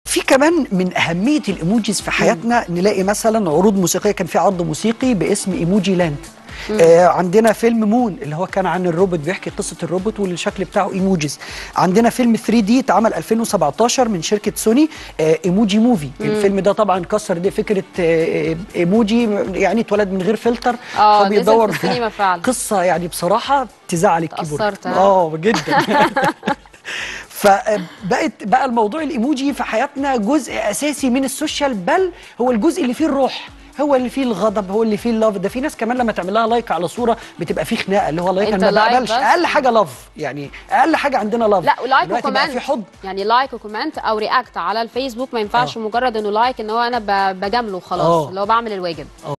في كمان من اهميه الايموجيز في حياتنا نلاقي مثلا عروض موسيقيه كان في عرض موسيقي باسم ايموجي لاند آه عندنا فيلم مون اللي هو كان عن الروبوت بيحكي قصه الروبوت والشكل بتاعه ايموجيز عندنا فيلم 3 دي اتعمل 2017 من شركه سوني آه ايموجي موفي الفيلم ده طبعا كسر دي فكره آه ايموجي يعني اتولد من غير فلتر آه، نزل فبيدور في السينما فعلا. قصه يعني بصراحه تزعل الكيبورد تأثرت، ها؟ اه جدا فبقت بقى الموضوع الايموجي في حياتنا جزء اساسي من السوشيال بل هو الجزء اللي فيه الروح هو اللي فيه الغضب هو اللي فيه اللاف ده في ناس كمان لما تعمل لها لايك على صوره بتبقى فيه خناقه اللي هو لايك أنت انا ما لايك بقبلش بس؟ اقل حاجه لاف يعني اقل حاجه عندنا لاف لا ولايك دلوقتي بقى وكومنت في حب يعني لايك وكومنت او رياكت على الفيسبوك ما ينفعش مجرد انه لايك ان هو انا ب- بجامله خلاص آه. اللي هو بعمل الواجب